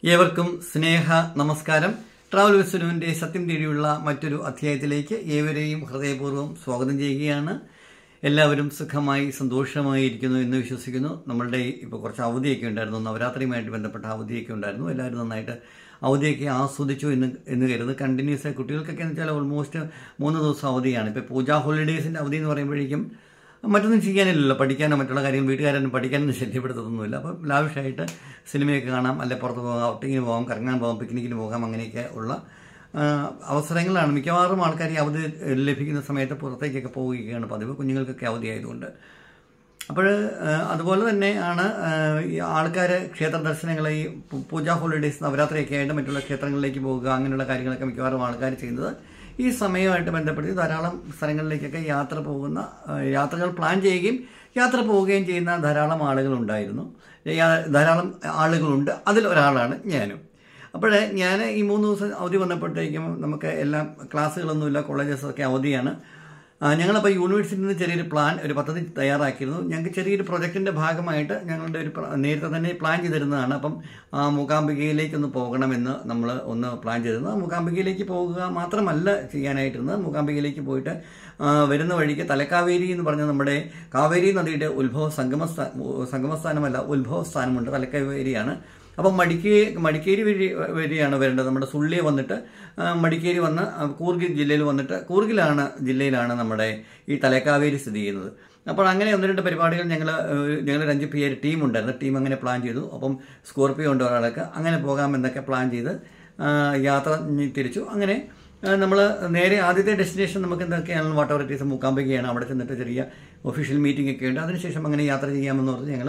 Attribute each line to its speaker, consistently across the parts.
Speaker 1: ഏവർക്കും സ്നേഹ നമസ്കാരം ട്രാവൽ വിസ്നുവിന്റെ സത്യം തേടിയുള്ള മറ്റൊരു അധ്യായത്തിലേക്ക് ഏവരെയും ഹൃദയപൂർവ്വം സ്വാഗതം ചെയ്യുകയാണ് എല്ലാവരും സുഖമായി സന്തോഷമായി ഇരിക്കുന്നു എന്ന് വിശ്വസിക്കുന്നു നമ്മളുടെ ഇപ്പോൾ കുറച്ച് അവധിയൊക്കെ ഉണ്ടായിരുന്നു നവരാത്രിയുമായിട്ട് ബന്ധപ്പെട്ട അവധിയൊക്കെ ഉണ്ടായിരുന്നു എല്ലാവരും നന്നായിട്ട് അവധിയൊക്കെ ആസ്വദിച്ചു എന്ന് എന്ന് കരുതുന്നു കണ്ടിന്യൂസ് ആയി കുട്ടികൾക്കൊക്കെ എന്ന് വെച്ചാൽ ഓൾമോസ്റ്റ് മൂന്ന് ദിവസം അവധിയാണ് ഇപ്പോൾ പൂജാ ഹോളിഡേയ്സിൻ്റെ അവധി എന്ന് പറയുമ്പോഴേക്കും മറ്റൊന്നും ചെയ്യാനില്ലല്ലോ പഠിക്കാനോ മറ്റുള്ള കാര്യങ്ങൾ വീട്ടുകാരൊന്നും പഠിക്കാനൊന്നും ശല്യപ്പെടുത്തുന്നൊന്നുമില്ല അപ്പം ലാവിഷായിട്ട് സിനിമയൊക്കെ കാണാം അല്ലെ പുറത്ത് പോകാം ഔട്ടിങ്ങിന് പോകാം കറങ്ങാൻ പോകാം പിക്നിക്കിന് പോകാം അങ്ങനെയൊക്കെ ഉള്ള ആ, അവസരങ്ങളാണ് മിക്കവാറും ആൾക്കാർ ഈ അവധി ലഭിക്കുന്ന സമയത്ത് പുറത്തേക്കൊക്കെ പോവുകയാണ് പതിവ് കുഞ്ഞുങ്ങൾക്കൊക്കെ അവധി ആയതുകൊണ്ട് അപ്പോൾ അതുപോലെ തന്നെ ആണ് ഈ ആൾക്കാർ ക്ഷേത്ര ദർശനങ്ങൾ ഈ പൂ- പൂജാ ഹോളിഡേയ്സ് നവരാത്രിയൊക്കെ ആയിട്ട് മറ്റുള്ള ക്ഷേത്രങ്ങളിലേക്ക് പോകുക അങ്ങനെയുള്ള കാര്യങ്ങളൊക്കെ മിക്കവാറും ആൾക്കാർ ചെയ്യുന്നത് ഈ സമയമായിട്ട് ബന്ധപ്പെടുത്തി ധാരാളം സ്ഥലങ്ങളിലേക്കൊക്കെ യാത്ര പോകുന്ന ആ, യാത്രകൾ പ്ലാൻ ചെയ്യുകയും യാത്ര പോവുകയും ചെയ്യുന്ന ധാരാളം ആളുകളുണ്ടായിരുന്നു യാ- ധാരാളം ആളുകളുണ്ട് അതിൽ ഒരാളാണ് ഞാനും അപ്പോഴേ ഞാൻ ഈ മൂന്ന് ദിവസം അവധി വന്നപ്പോഴത്തേക്കും നമുക്ക് എല്ലാം ക്ലാസ്സുകളൊന്നുമില്ല കോളേജസൊക്കെ അവധിയാണ് ആ, ഞങ്ങളപ്പോൾ യൂണിവേഴ്സിറ്റിയിൽ നിന്ന് ചെറിയൊരു പ്ലാൻ ഒരു പദ്ധതി തയ്യാറാക്കിയിരുന്നു ഞങ്ങൾക്ക് ചെറിയൊരു പ്രൊജക്റ്റിൻ്റെ ഭാഗമായിട്ട് ഞങ്ങളുടെ ഒരു പ്ര- നേരത്തെ തന്നെ പ്ലാൻ ചെയ്തിരുന്നതാണ് അപ്പം ആ, മൂകാംബികയിലേക്കൊന്ന് പോകണമെന്ന് നമ്മൾ ഒന്ന് പ്ലാൻ ചെയ്തിരുന്നത് മൂകാംബികയിലേക്ക് പോകുക മാത്രമല്ല ചെയ്യാനായിട്ടിരുന്നത് മൂകാംബികയിലേക്ക് പോയിട്ട് ആ, വരുന്ന വഴിക്ക് തലക്കാവേരി എന്ന് പറഞ്ഞ നമ്മുടെ കാവേരി നദിയുടെ ഉത്ഭവ സംഗമസ്ഥാ സംഗമസ്ഥാനമല്ല ഉത്ഭവ സ്ഥാനമുണ്ട് തലക്കാവേരിയാണ് അപ്പം മടിക്കേ മടിക്കേരി വഴി വഴിയാണ് വരേണ്ടത് നമ്മുടെ സുള്ളിയെ വന്നിട്ട് ആ, മടിക്കേരി വന്ന് ആ, കൂർഗ് ജില്ലയിൽ വന്നിട്ട് കൂർഗിലാണ് ജില്ലയിലാണ് നമ്മുടെ ഈ തലേക്കാവേരി സ്ഥിതി ചെയ്യുന്നത് അപ്പോൾ അങ്ങനെ ഒന്ന് രണ്ട് പരിപാടികൾ ഞങ്ങൾ ഞങ്ങൾ ഒരു അഞ്ച് പേര് ടീം ഉണ്ടായിരുന്നു ടീം അങ്ങനെ പ്ലാൻ ചെയ്തു അപ്പം സ്കോർപ്പിയോ ഉണ്ട് ഒരാൾക്ക് അങ്ങനെ പോകാമെന്നൊക്കെ പ്ലാൻ ചെയ്ത് ആ, യാത്ര ഇനി തിരിച്ചു അങ്ങനെ നമ്മൾ നേരെ ആദ്യത്തെ ഡെസ്റ്റിനേഷൻ നമുക്ക് എന്തൊക്കെയാണ് വാട്ടർ അതോറിറ്റീസ് മൂക്കാമ്പികയാണ് അവിടെ ചെന്നിട്ട് ചെറിയ ഒഫീഷ്യൽ മീറ്റിംഗ് ഒക്കെ ഉണ്ട് അതിനുശേഷം അങ്ങനെ യാത്ര ചെയ്യാമെന്ന് പറഞ്ഞ് ഞങ്ങൾ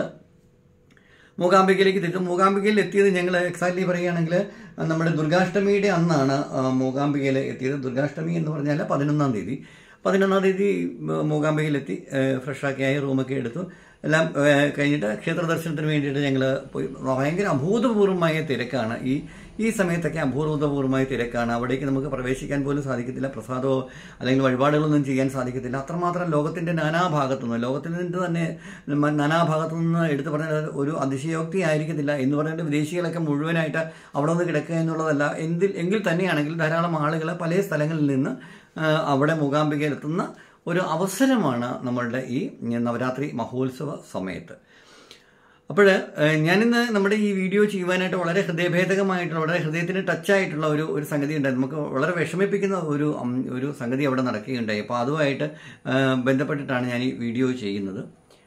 Speaker 1: മൂകാംബികയിലേക്ക് തിരിച്ചു മൂകാംബികയിൽ എത്തിയത് ഞങ്ങൾ എക്സാക്ട്ലി പറയുകയാണെങ്കിൽ നമ്മുടെ ദുർഗാഷ്ടമിയുടെ അന്നാണ് ആ, മൂകാംബികയിൽ എത്തിയത് ദുർഗാഷ്ടമി എന്ന് പറഞ്ഞാൽ പതിനൊന്നാം തീയതി പതിനൊന്നാം തീയതി മ- മൂകാംബികയിലെത്തി ഫ്രഷാക്കി ആയി റൂമൊക്കെ എടുത്തു എല്ലാം ഏ, കഴിഞ്ഞിട്ട് ക്ഷേത്ര ദർശനത്തിന് വേണ്ടിയിട്ട് ഞങ്ങൾ പോയി ഭയങ്കര അഭൂതപൂർവമായ തിരക്കാണ് ഈ ഈ സമയത്തൊക്കെ അഭൂതപൂർവമായ തിരക്കാണ് അവിടേക്ക് നമുക്ക് പ്രവേശിക്കാൻ പോലും സാധിക്കത്തില്ല പ്രസാദമോ അല്ലെങ്കിൽ വഴിപാടുകളൊന്നും ചെയ്യാൻ സാധിക്കത്തില്ല അത്രമാത്രം ലോകത്തിന്റെ നാനാഭാഗത്തുനിന്ന് ലോകത്തിന്റെ തന്നെ മ- നാനാഭാഗത്തു നിന്ന് എടുത്തു പറഞ്ഞാൽ ഒരു അതിശയോക്തി ആയിരിക്കത്തില്ല എന്ന് പറഞ്ഞിട്ട് വിദേശികളൊക്കെ മുഴുവനായിട്ട് അവിടെ നിന്ന് കിടക്കുക എന്നുള്ളതല്ല എന്തിൽ എങ്കിൽ തന്നെയാണെങ്കിൽ ധാരാളം ആളുകൾ പല സ്ഥലങ്ങളിൽ നിന്ന് ആ, അവിടെ മൂകാംബികയിൽ എത്തുന്ന ഒരു അവസരമാണ് നമ്മളുടെ ഈ നവരാത്രി മഹോത്സവ സമയത്ത് അപ്പോൾ ഞാനിന്ന് നമ്മുടെ ഈ വീഡിയോ ചെയ്യുവാനായിട്ട് വളരെ ഹൃദയഭേദകമായിട്ടുള്ള വളരെ ഹൃദയത്തിന് ടച്ചായിട്ടുള്ള ഒരു ഒരു സംഗതി ഉണ്ടായി നമുക്ക് വളരെ വിഷമിപ്പിക്കുന്ന ഒരു ഉം, ഒരു സംഗതി അവിടെ നടക്കുകയുണ്ടായി അപ്പോൾ അതുമായിട്ട് ആ, ബന്ധപ്പെട്ടിട്ടാണ് ഞാൻ ഈ വീഡിയോ ചെയ്യുന്നത്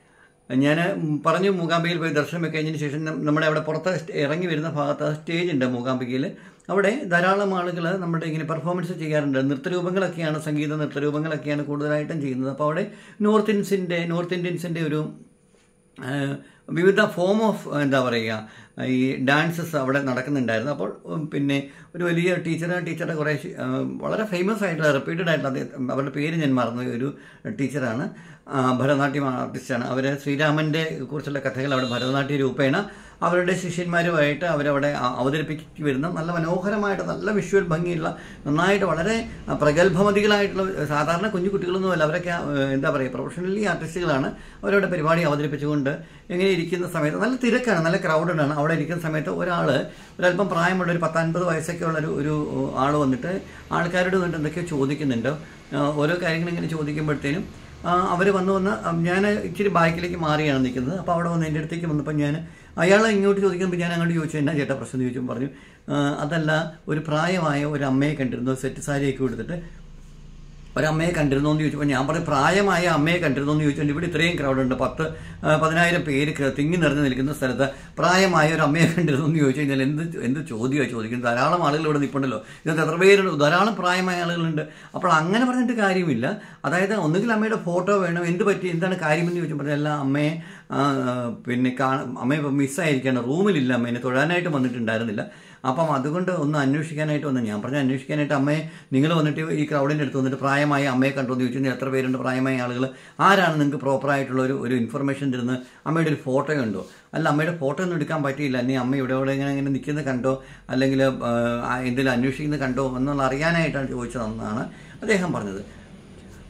Speaker 1: ഞാൻ പറഞ്ഞു മൂകാംബികയിൽ പോയി ദർശനം കഴിഞ്ഞതിന് ശേഷം നം- നമ്മുടെ അവിടെ പുറത്ത് സ്റ്റേ- ഇറങ്ങി വരുന്ന ഭാഗത്ത് സ്റ്റേജ് ഉണ്ട് മൂകാംബികയിൽ അവിടെ ധാരാളം ആളുകൾ നമ്മുടെ ഇങ്ങനെ പെർഫോമൻസ് ചെയ്യാറുണ്ട് നൃത്തരൂപങ്ങളൊക്കെയാണ് സംഗീത നൃത്തരൂപങ്ങളൊക്കെയാണ് കൂടുതലായിട്ടും ചെയ്യുന്നത് അപ്പോൾ അവിടെ നോർത്ത് ഇന്ത്യൻസിൻ്റെ നോർത്ത് ഇന്ത്യൻസിൻ്റെ ഒരു ആ, വിവിധ ഫോം ഓഫ് എന്താ പറയുക ഈ ഡാൻസസ് അവിടെ നടക്കുന്നുണ്ടായിരുന്നു അപ്പോൾ ഉം, പിന്നെ ഒരു വലിയ ടീച്ചർ ടീച്ചറുടെ കുറേ ശി- ആ, വളരെ ഫേമസ് ആയിട്ടുള്ള റിപ്പീറ്റഡ് ആയിട്ടുള്ള അദ്ദേഹം അവരുടെ പേര് ഞാൻ മറന്നു ഒരു ടീച്ചറാണ് ആ, ഭരതനാട്യം ആർട്ടിസ്റ്റാണ് അവർ ശ്രീരാമൻ്റെ കുറിച്ചുള്ള കഥകൾ അവിടെ ഭരതനാട്യ രൂപേണ അവരുടെ ശിഷ്യന്മാരുമായിട്ട് അവരവിടെ ആ- അവതരിപ്പിച്ചു വരുന്ന നല്ല മനോഹരമായിട്ട് നല്ല വിഷ്വൽ ഭംഗിയുള്ള നന്നായിട്ട് വളരെ ആ, പ്രഗത്ഭമതികളായിട്ടുള്ള സാധാരണ കുഞ്ഞു കുട്ടികളൊന്നുമല്ല അവരൊക്കെ ആ, എന്താ പറയുക പ്രൊഫഷണലി ആർട്ടിസ്റ്റുകളാണ് അവരവിടെ പരിപാടി അവതരിപ്പിച്ചുകൊണ്ട് എങ്ങനെ ഇരിക്കുന്ന സമയത്ത് നല്ല തിരക്കാണ് നല്ല ക്രൗഡഡ് ആണ് അവിടെ ഇരിക്കുന്ന സമയത്ത് ഒരാൾ ഒരല്പം പ്രായമുള്ള ഒരു പത്തൻപത് വയസ്സൊക്കെ ഉള്ള ഒരു ഒരു ആൾ വന്നിട്ട് ആൾക്കാരോട് വന്നിട്ട് എന്തൊക്കെയോ ചോദിക്കുന്നുണ്ട് ആ, ഓരോ കാര്യങ്ങൾ ഇങ്ങനെ ചോദിക്കുമ്പോഴത്തേനും അവർ വന്നു വന്ന് ഞാൻ ഇച്ചിരി ബാക്കിലേക്ക് മാറിയാണ് നിൽക്കുന്നത് അപ്പോൾ അവിടെ വന്ന് എൻ്റെ അടുത്തേക്ക് വന്നപ്പോൾ ഞാൻ അയാൾ ഇങ്ങോട്ട് ചോദിക്കുമ്പോൾ ഞാൻ അങ്ങോട്ട് ചോദിച്ചു എന്നാ ചേട്ടാ പ്രശ്നം ചോദിച്ചു പറഞ്ഞു "ആ, അതല്ല ഒരു പ്രായമായ ഒരു അമ്മയെ കണ്ടിരുന്നു സെറ്റ് സാരിയൊക്കെ കൊടുത്തിട്ട് ഒരമ്മയെ കണ്ടിരുന്നോ എന്ന് ചോദിച്ചപ്പോൾ ഞാൻ പറഞ്ഞു പ്രായമായ അമ്മയെ കണ്ടിരുന്നോ എന്ന് ചോദിച്ചുകൊണ്ട് ഇവിടെ ഇത്രയും crowd ഉണ്ട് പത്ത് ആ, പതിനായിരം പേര് ക- തിങ്ങി നിറഞ്ഞു നിൽക്കുന്ന സ്ഥലത്ത് പ്രായമായ ഒരു അമ്മയെ കണ്ടിരുന്നോ എന്ന് ചോദിച്ചു കഴിഞ്ഞാൽ എന്ത് എന്ത് ചോദ്യമാണ് ചോദിക്കുന്നത് ധാരാളം ആളുകൾ ഇവിടെ നിൽപ്പുണ്ടല്ലോ ഇതിനകത്ത് എത്ര പേരുണ്ട് ധാരാളം പ്രായമായ ആളുകളുണ്ട് അപ്പോൾ അങ്ങനെ പറഞ്ഞിട്ട് കാര്യമില്ല അതായത് ഒന്നുകിൽ അമ്മയുടെ ഫോട്ടോ വേണം എന്ത് പറ്റി എന്താണ് കാര്യമെന്ന് ചോദിച്ചപ്പോൾ എല്ലാം അമ്മയെ ആ, പിന്നെ കാ അമ്മയെ മിസ്സായിരിക്കുകയാണ് റൂമിലില്ല അമ്മേനെ തൊഴാനായിട്ട് വന്നിട്ടുണ്ടായിരുന്നില്ല അപ്പം അതുകൊണ്ട് ഒന്ന് അന്വേഷിക്കാനായിട്ട് വന്നു ഞാൻ പറഞ്ഞു അന്വേഷിക്കാനായിട്ട് അമ്മയെ നിങ്ങൾ വന്നിട്ട് ഈ ക്രൗഡിൻ്റെ അടുത്ത് വന്നിട്ട് പ്രായമായ അമ്മയെ കണ്ടോ എന്ന് ചോദിച്ചു എത്ര പേരുണ്ട് പ്രായമായ ആളുകൾ ആരാണ് നിങ്ങൾക്ക് പ്രോപ്പറായിട്ടുള്ള ഒരു ഒരു ഇൻഫർമേഷൻ തരുന്നത് അമ്മയുടെ ഒരു ഫോട്ടോ കണ്ടോ അല്ല അമ്മയുടെ ഫോട്ടോ ഒന്നും എടുക്കാൻ പറ്റിയില്ല നീ അമ്മ ഇവിടെ ഇവിടെ ഇങ്ങനെ ഇങ്ങനെ നിൽക്കുന്നത് കണ്ടോ അല്ലെങ്കിൽ എന്തെങ്കിലും അന്വേഷിക്കുന്നത് കണ്ടോ എന്നുള്ള അറിയാനായിട്ടാണ് ചോദിച്ചതെന്നാണ് അദ്ദേഹം പറഞ്ഞത്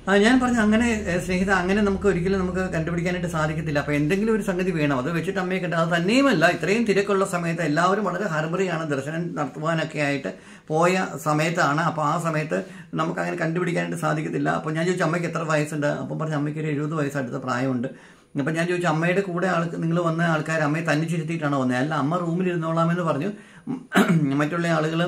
Speaker 1: ആ ഞാൻ പറഞ്ഞു അങ്ങനെ ഏഹ്, സ്നേഹിത അങ്ങനെ നമുക്ക് ഒരിക്കലും നമുക്ക് കണ്ടുപിടിക്കാനായിട്ട് സാധിക്കത്തില്ല അപ്പോൾ എന്തെങ്കിലും ഒരു സംഗതി വേണം അത് വെച്ചിട്ട് അമ്മയെ കണ്ട് അത് തന്നെയുമല്ല ഇത്രയും തിരക്കുള്ള സമയത്ത് എല്ലാവരും വളരെ ഹർബറിയാണ് ദർശനം നടത്തുവാനൊക്കെ ആയിട്ട് പോയ സമയത്താണ് അപ്പോൾ ആ സമയത്ത് നമുക്ക് അങ്ങനെ കണ്ടുപിടിക്കാനായിട്ട് സാധിക്കത്തില്ല അപ്പോൾ ഞാൻ ചോദിച്ചു അമ്മയ്ക്ക് എത്ര വയസ്സുണ്ട് അപ്പം പറഞ്ഞു അമ്മയ്ക്ക് ഒരു എഴുപത് വയസ്സ് അടുത്ത പ്രായമുണ്ട് അപ്പം ഞാൻ ചോദിച്ചു അമ്മയുടെ കൂടെ ആൾക്ക് നിങ്ങൾ വന്ന ആൾക്കാർ അമ്മയെ തന്നിച്ചിരുത്തിയിട്ടാണോ വന്നത് അല്ല അമ്മ റൂമിൽ ഇരുന്നോളാമെന്ന് പറഞ്ഞു മറ്റുള്ള ആളുകൾ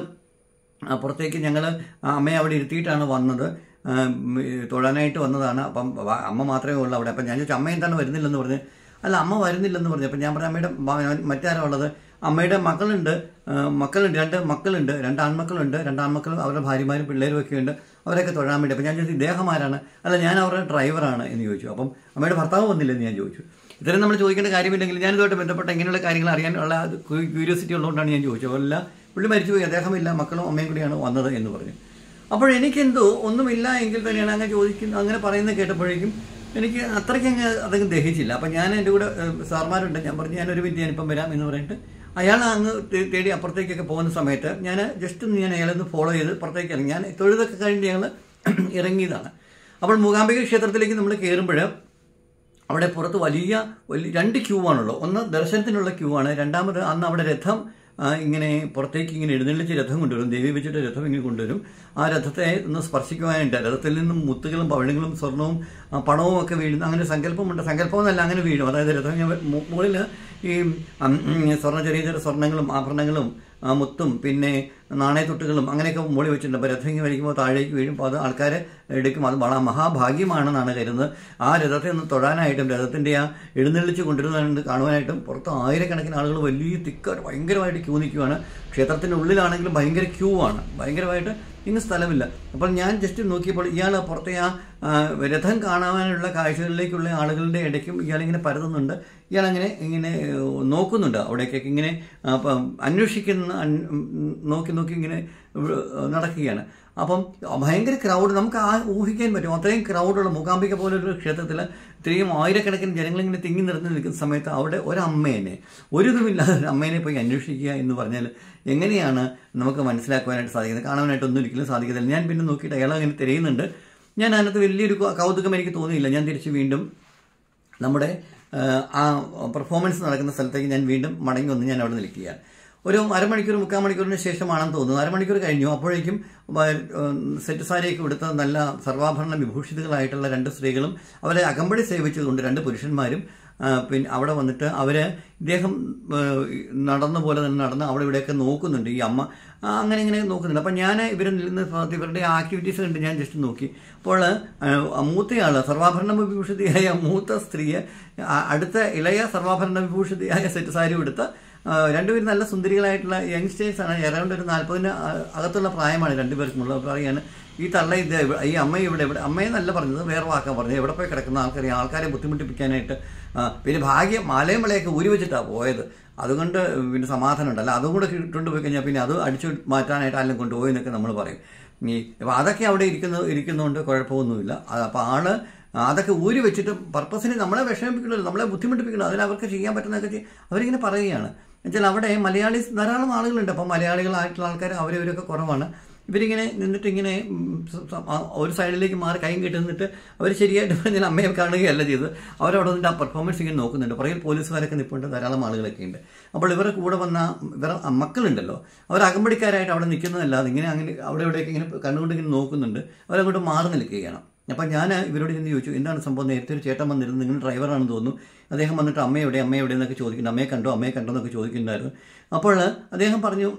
Speaker 1: ആ, പുറത്തേക്ക് ഞങ്ങൾ അമ്മയെ അവിടെ ഇരുത്തിയിട്ടാണ് വന്നത് ആ, ഉം, ഈ തൊഴാനായിട്ട് വന്നതാണ് അപ്പം വ- അമ്മ മാത്രമേ ഉള്ളൂ അവിടെ അപ്പം ഞാൻ ചോദിച്ചു അമ്മ എന്താണ് വരുന്നില്ലെന്ന് പറഞ്ഞു അല്ല അമ്മ വരുന്നില്ലെന്ന് പറഞ്ഞു അപ്പം ഞാൻ പറഞ്ഞു അമ്മയുടെ മ- മറ്റാരാ ഉള്ളത് അമ്മയുടെ മക്കളുണ്ട് ആ, മക്കളുണ്ട് രണ്ട് മക്കളുണ്ട് രണ്ട് ആൺമക്കളുണ്ട് രണ്ട് ആൺമക്കളും അവരുടെ ഭാര്യമാരും പിള്ളേരും ഒക്കെ ഉണ്ട് അവരൊക്കെ തൊഴാൻ വേണ്ടി അപ്പം ഞാൻ ചോദിച്ചു ഇദ്ദേഹം ആരാണ് അല്ല ഞാൻ അവരുടെ ഡ്രൈവറാണ് എന്ന് ചോദിച്ചു അപ്പം അമ്മയുടെ ഭർത്താവ് വന്നില്ലെന്ന് ഞാൻ ചോദിച്ചു ഇത്തരം നമ്മൾ ചോദിക്കേണ്ട കാര്യമില്ലെങ്കിൽ ഞാൻ ഇതുമായിട്ട് ബന്ധപ്പെട്ട ഇങ്ങനെയുള്ള കാര്യങ്ങൾ അറിയാനുള്ള ക്യൂരിയോസിറ്റി ഉള്ളതുകൊണ്ടാണ് ഞാൻ ചോദിച്ചത് അല്ല പുള്ളി മരിച്ചുപോയി അദ്ദേഹമില്ല മക്കളും അമ്മയും കൂടിയാണ് വന്നത് എന്ന് പറഞ്ഞു അപ്പോൾ എനിക്കെന്തോ ഒന്നുമില്ല എങ്കിൽ തന്നെയാണ് അങ്ങനെ ചോദിക്കുന്നത് അങ്ങനെ പറയുന്നത് കേട്ടപ്പോഴേക്കും എനിക്ക് അത്രയ്ക്ക് അങ്ങ് അതങ്ങ് ദഹിച്ചില്ല അപ്പം ഞാൻ എൻ്റെ കൂടെ ഏഹ്, സാർമാരുണ്ട് ഞാൻ പറഞ്ഞു ഞാനൊരു മിനിറ്റ് ഞാനിപ്പം വരാം എന്ന് പറഞ്ഞിട്ട് അയാൾ അങ്ങ് തേ- തേടി അപ്പുറത്തേക്കൊക്കെ പോകുന്ന സമയത്ത് ഞാൻ ജസ്റ്റ് ഒന്ന് ഞാൻ അയാളൊന്ന് ഫോളോ ചെയ്ത് പുറത്തേക്ക് ഇറങ്ങി ഞാൻ തൊഴുതൊക്കെ കഴിഞ്ഞ് ഞങ്ങൾ ഇറങ്ങിയതാണ് അപ്പോൾ മൂകാംബിക ക്ഷേത്രത്തിലേക്ക് നമ്മൾ കയറുമ്പോൾ അവിടെ പുറത്ത് വലിയ വലിയ രണ്ട് ക്യൂ ആണുള്ളൂ ഒന്ന് ദർശനത്തിനുള്ള ക്യൂ ആണ് രണ്ടാമത് അന്ന് അവിടെ രഥം ആ, ഇങ്ങനെ പുറത്തേക്ക് ഇങ്ങനെ എഴുന്നള്ളിച്ച് രഥം കൊണ്ടുവരും ദേവി വെച്ചിട്ട് രഥം ഇങ്ങനെ കൊണ്ടുവരും ആ രഥത്തെ ഒന്ന് സ്പർശിക്കുവാനായിട്ട് രഥത്തിൽ നിന്നും മുത്തുകളും പവിഴങ്ങളും സ്വർണവും ആ, പണവും ഒക്കെ വീഴുന്ന അങ്ങനെ ഒരു സങ്കല്പമുണ്ട് സങ്കല്പം എന്നല്ല അങ്ങനെ വീഴും അതായത് രഥം ഇങ്ങനെ മു- മുകളിൽ ഈ ഉം, ഉം, സ്വർണ്ണ ചെറിയ ചെറിയ സ്വർണ്ണങ്ങളും ആഭരണങ്ങളും ആ, മുത്തും പിന്നെ നാണയത്തൊട്ടുകളും അങ്ങനെയൊക്കെ മുകളിൽ വെച്ചിട്ടുണ്ട് അപ്പോൾ രഥം ഇങ്ങനെ വലിക്കുമ്പോൾ താഴേക്ക് വീഴുമ്പോൾ അത് ആൾക്കാരെ എടുക്കും അത് വളരെ മഹാഭാഗ്യമാണെന്നാണ് കരുതുന്നത് ആ രഥത്തെ ഒന്ന് തൊഴാനായിട്ടും രഥത്തിൻ്റെ ആ എഴുന്നള്ളിച്ച് കൊണ്ടുവരുന്നത് കാണുവാനായിട്ടും പുറത്ത് ആയിരക്കണക്കിന് ആളുകൾ വലിയ തിക്കായിട്ട് ഭയങ്കരമായിട്ട് ക്യൂ നിൽക്കുവാണ് ക്ഷേത്രത്തിൻ്റെ ഉള്ളിലാണെങ്കിലും ഭയങ്കര ക്യൂ ആണ് ഭയങ്കരമായിട്ട് ഇങ്ങ് സ്ഥലമില്ല അപ്പോൾ ഞാൻ ജസ്റ്റ് നോക്കിയപ്പോൾ ഇയാൾ പുറത്തെ ആ ആ, രഥം കാണാനുള്ള കാഴ്ചകളിലേക്കുള്ള ആളുകളുടെ ഇടയ്ക്കും ഇയാളിങ്ങനെ പരതുന്നുണ്ട് ഇയാളങ്ങനെ ഇങ്ങനെ ഏഹ്, നോക്കുന്നുണ്ട് അവിടേക്കൊക്കെ ഇങ്ങനെ ആ, അപ്പം അന്വേഷിക്കുന്ന അൻ- ഉം, നോക്കി നോക്കി ഇങ്ങനെ ഏഹ്, നടക്കുകയാണ് അപ്പം ഭയങ്കര ക്രൗഡ് നമുക്ക് ആ ഊഹിക്കാൻ പറ്റും അത്രയും ക്രൗഡുള്ള മൂകാംബിക പോലൊരു ക്ഷേത്രത്തിൽ ഇത്രയും ആയിരക്കണക്കിന് ജനങ്ങളിങ്ങനെ തിങ്ങി നിറഞ്ഞു നിൽക്കുന്ന സമയത്ത് അവിടെ ഒരമ്മേനെ ഒരിതുമില്ലാതെ ഒരു അമ്മേനെ പോയി അന്വേഷിക്കുക എന്ന് പറഞ്ഞാൽ എങ്ങനെയാണ് നമുക്ക് മനസ്സിലാക്കുവാനായിട്ട് സാധിക്കുന്നത് കാണുവാനായിട്ടൊന്നും ഒരിക്കലും സാധിക്കത്തില്ല ഞാൻ പിന്നെ നോക്കിയിട്ട് അയാൾ അങ്ങനെ തിരയുന്നുണ്ട് ഞാൻ അതിനകത്ത് വലിയൊരു കൗതുകം എനിക്ക് തോന്നിയില്ല ഞാൻ തിരിച്ച് വീണ്ടും നമ്മുടെ ആ, ആ പെർഫോമൻസ് നടക്കുന്ന സ്ഥലത്തേക്ക് ഞാൻ വീണ്ടും മടങ്ങി വന്ന് ഞാൻ അവിടെ നിൽക്കുകയാണ് ഒരു അരമണിക്കൂർ മുക്കാൽ മണിക്കൂറിന് ശേഷമാണെന്ന് തോന്നുന്നു അരമണിക്കൂർ കഴിഞ്ഞു അപ്പോഴേക്കും വ- ഉം, സെറ്റ് സാരിയൊക്കെ എടുത്ത നല്ല സർവാഭരണ വിഭൂഷിതകളായിട്ടുള്ള രണ്ട് സ്ത്രീകളും അവരെ അകമ്പടി സേവിച്ചതുകൊണ്ട് രണ്ട് പുരുഷന്മാരും ആ, പിന്നെ അവിടെ വന്നിട്ട് അവര് ഇദ്ദേഹം ആ, നടന്ന പോലെ തന്നെ നടന്ന് അവിടെ ഇവിടെയൊക്കെ നോക്കുന്നുണ്ട് ഈ അമ്മ ആ, അങ്ങനെ ഇങ്ങനെ നോക്കുന്നുണ്ട് അപ്പം ഞാൻ ഇവരിൽ നിന്ന് ഭാഗത്ത് ഇവരുടെ ആക്ടിവിറ്റീസ് കണ്ട് ഞാൻ ജസ്റ്റ് നോക്കി അപ്പോൾ ആ, മൂത്തയാള് സർവാഭരണ വിഭൂഷിതയായ മൂത്ത സ്ത്രീയെ ആ, അടുത്ത ഇളയ സർവാഭരണ വിഭൂഷിതയായ സെറ്റ് സാരി എടുത്ത ആ, രണ്ടുപേരും നല്ല സുന്ദരികളായിട്ടുള്ള യങ്സ്റ്റേഴ്സ് ആണ് ഏതാണ്ട് ഒരു നാൽപ്പതിന് അകത്തുള്ള പ്രായമാണ് രണ്ടുപേർക്കും ഉള്ളത് പറയാണ് ഈ തള്ള ഇത് എവ- ഈ അമ്മ ഇവിടെ ഇവിടെ അമ്മയെന്നല്ല പറഞ്ഞത് വേറെ വാക്കാൻ പറഞ്ഞത് എവിടെ പോയി കിടക്കുന്ന ആൾക്കാരെ ആൾക്കാരെ ബുദ്ധിമുട്ടിപ്പിക്കാനായിട്ട് ആ, പിന്നെ ഭാഗ്യം മാലയും വളയൊക്കെ ഊരി വെച്ചിട്ടാണ് പോയത് അതുകൊണ്ട് പിന്നെ സമാധാനം ഉണ്ടല്ലോ അതും കൂടെ ഇട്ടുകൊണ്ട് പോയി കഴിഞ്ഞാൽ പിന്നെ അത് അടിച്ചു മാറ്റാനായിട്ട് ആരെങ്കിലും കൊണ്ടുപോയി എന്നൊക്കെ നമ്മൾ പറയും ഈ അപ്പോൾ അതൊക്കെ അവിടെ ഇരിക്കുന്ന ഇരിക്കുന്നതുകൊണ്ട് കുഴപ്പമൊന്നുമില്ല അത് അപ്പോൾ ആള് അതൊക്കെ ഊരി വെച്ചിട്ട് പർപ്പസിന് നമ്മളെ വിഷമിപ്പിക്കണമല്ലോ നമ്മളെ ബുദ്ധിമുട്ടിപ്പിക്കണം അതിന് അവർക്ക് ചെയ്യാൻ പറ്റുന്നതൊക്കെ ചെയ്യും അവരിങ്ങനെ പറയുകയാണ് എന്നുവെച്ചാൽ അവിടെ മലയാളീസ് ധാരാളം ആളുകളുണ്ട് അപ്പം മലയാളികളായിട്ടുള്ള ആൾക്കാർ അവരവരൊക്കെ കുറവാണ് ഇവരിങ്ങനെ നിന്നിട്ട് ഇങ്ങനെ ഉം, സ- സ- ആ ഒരു സൈഡിലേക്ക് മാറി കൈയും കെട്ടി നിന്നിട്ട് അവർ ശരിയായിട്ട് പറഞ്ഞാൽ അമ്മയെ കാണുകയല്ല ചെയ്തത് അവരവിടെ നിന്നിട്ട് ആ പെർഫോമൻസ് ഇങ്ങനെ നോക്കുന്നുണ്ട് പുറകിൽ പോലീസുകാരൊക്കെ നിൽപ്പുണ്ട് ധാരാളം ആളുകളൊക്കെ ഉണ്ട് അപ്പോൾ ഇവരുടെ കൂടെ വന്ന ഇവർ മക്കളുണ്ടല്ലോ അവർ അകമ്പടിക്കാരായിട്ട് അവിടെ നിൽക്കുന്നതല്ലാതെ ഇങ്ങനെ അങ്ങനെ അവിടെ ഇവിടെയൊക്കെ ഇങ്ങനെ കണ്ണുകൊണ്ട് ഇങ്ങനെ നോക്കുന്നുണ്ട് അവരങ്ങോട്ട് മാറി നിൽക്കുകയാണ് അപ്പം ഞാൻ ഇവരോട് ചെന്ന് ചോദിച്ചു എന്താണ് സംഭവം നേരത്തെ ഒരു ചേട്ടൻ വന്നിരുന്നു നിങ്ങൾ ഡ്രൈവറാണെന്ന് തോന്നുന്നു അദ്ദേഹം വന്നിട്ട് അമ്മ എവിടെ അമ്മ എവിടെ എന്നൊക്കെ ചോദിക്കുന്നുണ്ട് അമ്മയെ കണ്ടോ അമ്മയെ കണ്ടോ എന്നൊക്കെ ചോദിക്കുന്നുണ്ടായിരുന്നു അപ്പോൾ അദ്ദേഹം പറഞ്ഞു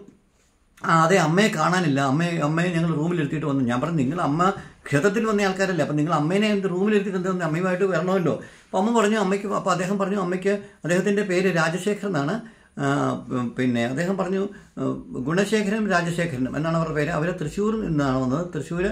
Speaker 1: ആ അതെ അമ്മയെ കാണാനില്ല അമ്മയെ അമ്മയെ ഞങ്ങൾ റൂമിൽ ഇരുത്തിയിട്ട് വന്നു ഞാൻ പറഞ്ഞു നിങ്ങൾ അമ്മ ക്ഷേത്രത്തിൽ വന്ന ആൾക്കാരല്ലേ അപ്പം നിങ്ങൾ അമ്മേനെ എന്ത് റൂമിൽ ഇരുത്തിയിട്ട് എന്താ അമ്മയുമായിട്ട് വരണമല്ലോ അപ്പം അമ്മ പറഞ്ഞു അമ്മയ്ക്ക് അപ്പോൾ അദ്ദേഹം പറഞ്ഞു അമ്മയ്ക്ക് അദ്ദേഹത്തിൻ്റെ പേര് രാജശേഖർ എന്നാണ് ആ, പിന്നെ അദ്ദേഹം പറഞ്ഞു ആ, ഗുണശേഖരനും രാജശേഖരനും എന്നാണ് അവരുടെ പേര് അവർ തൃശ്ശൂരിൽ നിന്നാണ് വന്നത് തൃശ്ശൂർ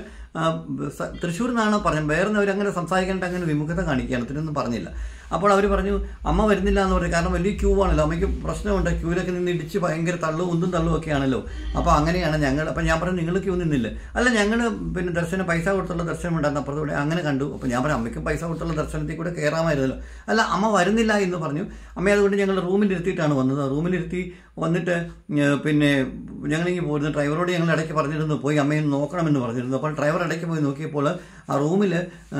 Speaker 1: തൃശ്ശൂർ നിന്നാണ് പറഞ്ഞത് വേറെ അവർ അങ്ങനെ സംസാരിക്കാനായിട്ട് അങ്ങനെ വിമുഖത കാണിക്കുകയാണ് ഇതിനൊന്നും പറഞ്ഞില്ല അപ്പോൾ അവർ പറഞ്ഞു അമ്മ വരുന്നില്ല എന്ന് പറഞ്ഞു കാരണം വലിയ ക്യൂ ആണല്ലോ അമ്മയ്ക്ക് പ്രശ്നമുണ്ട് ക്യൂവിലൊക്കെ നിന്ന് ഇടിച്ച് ഭയങ്കര തള്ളും ഉന്തും തള്ളും ഒക്കെ ആണല്ലോ അപ്പോൾ അങ്ങനെയാണ് ഞങ്ങൾ അപ്പോൾ ഞാൻ പറഞ്ഞു നിങ്ങൾ ക്യൂ നിന്നില്ല അല്ല ഞങ്ങൾ പിന്നെ ദർശനം പൈസ കൊടുത്തുള്ള ദർശനം ഉണ്ടായിരുന്നു അപ്പുറത്തൂടെ അങ്ങനെ കണ്ടു അപ്പോൾ ഞാൻ പറഞ്ഞു അമ്മയ്ക്ക് പൈസ കൊടുത്തുള്ള ദർശനത്തിൽ കൂടെ കയറാമായിരുന്നല്ലോ അല്ല അമ്മ വരുന്നില്ല എന്ന് പറഞ്ഞു അമ്മ അതുകൊണ്ട് ഞങ്ങൾ റൂമിൽ ഇരുത്തിയിട്ടാണ് വന്നത് റൂമിലിരുത്തി വന്നിട്ട് ഏ, പിന്നെ ഞങ്ങളിങ്ങനെ പോയിരുന്നു ഡ്രൈവറോട് ഞങ്ങൾ ഇടയ്ക്ക് പറഞ്ഞിരുന്നു പോയി അമ്മയെ നോക്കണമെന്ന് പറഞ്ഞിരുന്നു അപ്പോൾ ഡ്രൈവർ ഇടയ്ക്ക് പോയി നോക്കിയപ്പോൾ ആ റൂമിൽ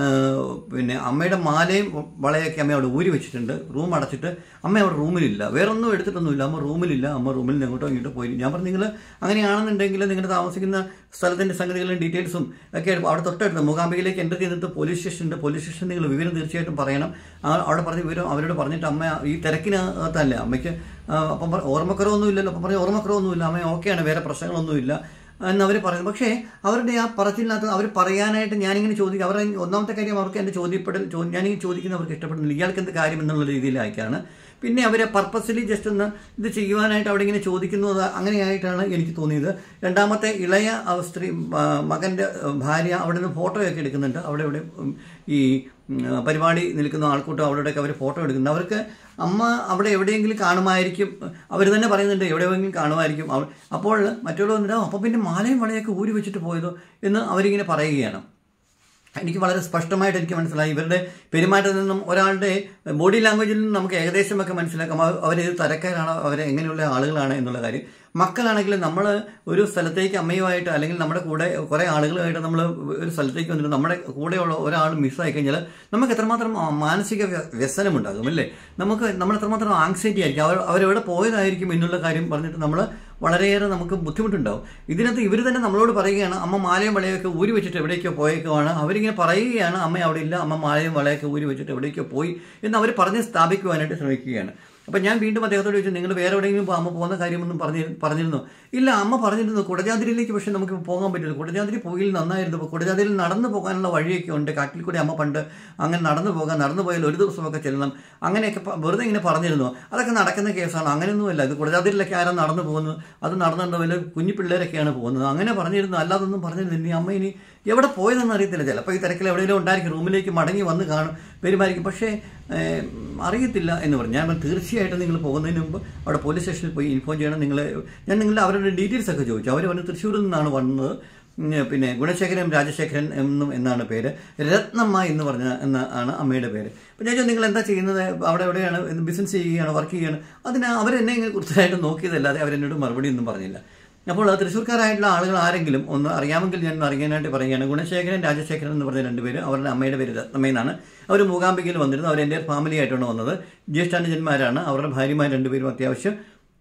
Speaker 1: പിന്നെ അമ്മയുടെ മാലയും വളയൊക്കെ അമ്മ അവിടെ ഊരി വെച്ചിട്ടുണ്ട് റൂം അടച്ചിട്ട് അമ്മ അവിടെ റൂമിലില്ല വേറെ ഒന്നും എടുത്തിട്ടൊന്നുമില്ല അമ്മ റൂമിലില്ല അമ്മ റൂമിൽ നിന്ന് എങ്ങോട്ടോ ഇങ്ങോട്ടോ പോയി ഞാൻ പറഞ്ഞു നിങ്ങൾ അങ്ങനെയാണെന്നുണ്ടെങ്കിൽ നിങ്ങൾ താമസിക്കുന്ന സ്ഥലത്തിൻ്റെ സംഗതികളും ഡീറ്റെയിൽസും ഒക്കെ അവിടെ തൊട്ടടുത്ത് മൂകാംബികയിലേക്ക് എൻ്റർ ചെയ്തിട്ട് പോലീസ് സ്റ്റേഷനുണ്ട് പോലീസ് സ്റ്റേഷനിൽ നിങ്ങൾ വിവരം തീർച്ചയായിട്ടും പറയണം ആ അവിടെ പറഞ്ഞ വിവരം അവരോട് പറഞ്ഞിട്ട് അമ്മ ഈ തിരക്കിനകത്തല്ല അമ്മയ്ക്ക് ആ, അപ്പം പറ- ഓർമ്മക്കുറവൊന്നും ഇല്ലല്ലോ അപ്പം പറഞ്ഞ ഓർമ്മക്കുറവൊന്നുമില്ല അമ്മ ഓക്കെയാണ് വേറെ പ്രശ്നങ്ങളൊന്നുമില്ല എന്ന് അവർ പറയുന്നു പക്ഷേ അവരുടെ ആ പറച്ചിലിനകത്ത് അവർ പറയാനായിട്ട് ഞാനിങ്ങനെ ചോദിക്കും അവരുടെ ഒന്നാമത്തെ കാര്യം അവർക്ക് എൻ്റെ ചോദ്യപ്പെടൽ ചോ- ഞാനിങ്ങനെ ചോദിക്കുന്നത് അവർക്ക് ഇഷ്ടപ്പെടുന്നില്ല ഇയാൾക്ക് എന്ത് കാര്യം എന്നുള്ള രീതിയിലായിക്കാണ് പിന്നെ അവരെ പർപ്പസ്ലി ജസ്റ്റ് ഒന്ന് ഇത് ചെയ്യുവാനായിട്ട് അവിടെ ഇങ്ങനെ ചോദിക്കുന്നത് അങ്ങനെയായിട്ടാണ് എനിക്ക് തോന്നിയത് രണ്ടാമത്തെ ഇളയ ആ സ്ത്രീ ആ, മകൻ്റെ ഭാര്യ അവിടെ നിന്ന് ഫോട്ടോയൊക്കെ എടുക്കുന്നുണ്ട് അവിടെ ഇവിടെ ഉം, ഈ ഉം, പരിപാടി നിൽക്കുന്ന ആൾക്കൂട്ടം അവിടെയൊക്കെ അവർ ഫോട്ടോ എടുക്കുന്നുണ്ട് അവർക്ക് അമ്മ അവിടെ എവിടെയെങ്കിലും കാണുമായിരിക്കും അവർ തന്നെ പറയുന്നുണ്ട് എവിടെയെങ്കിലും കാണുമായിരിക്കും അവ- അപ്പോൾ മറ്റുള്ളവർ വന്നിട്ട് അപ്പോൾ പിന്നെ മാലയും വളയൊക്കെ ഊരി വെച്ചിട്ട് പോയതോ എന്ന് അവരിങ്ങനെ പറയുകയാണ് എനിക്ക് വളരെ സ്പഷ്ടമായിട്ട് എനിക്ക് മനസ്സിലായി ഇവരുടെ പെരുമാറ്റത്തിൽ നിന്നും ഒരാളുടെ ബോഡി ലാംഗ്വേജിൽ നിന്നും നമുക്ക് ഏകദേശമൊക്കെ മനസ്സിലാക്കാം അവർ അവരേത് തരക്കാരാണ് അവർ എങ്ങനെയുള്ള ആളുകളാണ് എന്നുള്ള കാര്യം മക്കളാണെങ്കിൽ നമ്മൾ ഒരു സ്ഥലത്തേക്ക് അമ്മയുമായിട്ട് അല്ലെങ്കിൽ നമ്മുടെ കൂടെ കുറേ ആളുകളുമായിട്ട് നമ്മൾ ഒരു സ്ഥലത്തേക്ക് വന്നിട്ട് നമ്മുടെ കൂടെയുള്ള ഒരാൾ മിസ്സായി കഴിഞ്ഞാൽ നമുക്ക് എത്രമാത്രം മാനസിക വ്യ- വ്യസനമുണ്ടാകും അല്ലേ നമുക്ക് നമ്മൾ എത്രമാത്രം ആങ്സൈറ്റി ആയിരിക്കും അവർ അവരെവിടെ പോയതായിരിക്കും എന്നുള്ള കാര്യം പറഞ്ഞിട്ട് നമ്മൾ വളരെയേറെ നമുക്ക് ബുദ്ധിമുട്ടുണ്ടാവും ഇതിനകത്ത് ഇവർ തന്നെ നമ്മളോട് പറയുകയാണ് അമ്മ മാലയും വളയൊക്കെ ഊരി വെച്ചിട്ട് എവിടേക്കോ പോയേക്കുവാണ് അവരിങ്ങനെ പറയുകയാണ് അമ്മ അവിടെ ഇല്ല അമ്മ മാലയും വളയൊക്കെ ഊരി വെച്ചിട്ട് എവിടേക്കോ പോയി എന്ന് അവർ പറഞ്ഞ് സ്ഥാപിക്കുവാനായിട്ട് ശ്രമിക്കുകയാണ് അപ്പം ഞാൻ വീണ്ടും അദ്ദേഹത്തോട് ചോദിച്ചു നിങ്ങൾ വേറെ എവിടെയെങ്കിലും പോ- അമ്മ പോകുന്ന കാര്യമൊന്നും പറഞ്ഞി പറഞ്ഞിരുന്നു ഇല്ല അമ്മ പറഞ്ഞിരുന്നു കുടജാതിരിയിലേക്ക് പക്ഷേ നമുക്ക് പോകാൻ പറ്റില്ല കുടജാതിരി പോയിൽ നന്നായിരുന്നു അപ്പോൾ കുടജാതിരിയിൽ നടന്നു പോകാനുള്ള വഴിയൊക്കെ ഉണ്ട് കാട്ടിൽ കൂടി അമ്മ പണ്ട് അങ്ങനെ നടന്നു പോകാൻ നടന്നു പോയാൽ ഒരു ദിവസമൊക്കെ ചെല്ലണം അങ്ങനെയൊക്കെ പ- വെറുതെ ഇങ്ങനെ പറഞ്ഞിരുന്നു അതൊക്കെ നടക്കുന്ന കേസാണ് അങ്ങനെയൊന്നുമല്ല ഇത് കുടജാതിരിയിലൊക്കെ ആരാ നടന്നു പോകുന്നത് അത് നടന്നുകൊണ്ട് വല്ല കുഞ്ഞു പിള്ളേരൊക്കെയാണ് പോകുന്നത് അങ്ങനെ പറഞ്ഞിരുന്നു അല്ലാതൊന്നും പറഞ്ഞിരുന്നു ഇനി അമ്മ ഇനി എവിടെ പോയതെന്ന് അറിയത്തില്ല ചിലപ്പോൾ ഈ തിരക്കിൽ എവിടെയെങ്കിലും ഉണ്ടായിരിക്കും റൂമിലേക്ക് മടങ്ങി വന്ന് കാണും വരുമായിരിക്കും പക്ഷേ ഏഹ്, അറിയത്തില്ല എന്ന് പറഞ്ഞു ഞാൻ പറഞ്ഞു, തീർച്ചയായിട്ടും നിങ്ങൾ പോകുന്നതിന് മുമ്പ് അവിടെ പോലീസ് സ്റ്റേഷനിൽ പോയി ഇൻഫോം ചെയ്യണം നിങ്ങൾ ഞാൻ നിങ്ങളുടെ അവരുടെ ഡീറ്റെയിൽസ് ഒക്കെ ചോദിച്ചു അവർ പറഞ്ഞു തൃശ്ശൂരിൽ നിന്നാണ് വന്നത് ഉം, പിന്നെ ഗുണശേഖരൻ രാജശേഖരൻ എന്നും എന്നാണ് പേര് രത്നമ്മ എന്ന് പറഞ്ഞ എന്ന ആണ് അമ്മയുടെ പേര് അപ്പോൾ ഞാൻ ചോദിച്ചു നിങ്ങൾ എന്താ ചെയ്യുന്നത് അവിടെ എവിടെയാണ് ബിസിനസ് ചെയ്യുകയാണ് വർക്ക് ചെയ്യുകയാണ് അതിന് അവരെന്നെ ഇങ്ങനെ കുറിച്ചായിട്ട് നോക്കിയതല്ലാതെ അവരെന്നോട് മറുപടി ഒന്നും പറഞ്ഞില്ല അപ്പോൾ തൃശ്ശൂർക്കാരായിട്ടുള്ള ആളുകൾ ആരെങ്കിലും ഒന്ന് അറിയാമെങ്കിൽ ഞാൻ അറിയാനായിട്ട് പറയുകയാണ് ഗുണശേഖരൻ രാജശേഖരൻ എന്ന് പറഞ്ഞ രണ്ടുപേര് അവരുടെ അമ്മയുടെ പേര് രത്നമ്മയെന്നാണ് അവർ മൂകാംബികയിൽ വന്നിരുന്നു അവർ എൻ്റെ ഫാമിലി ആയിട്ടാണ് വന്നത് ജ്യേഷ്ഠാനുജന്മാരാണ് അവരുടെ ഭാര്യമാർ രണ്ടുപേരും അത്യാവശ്യം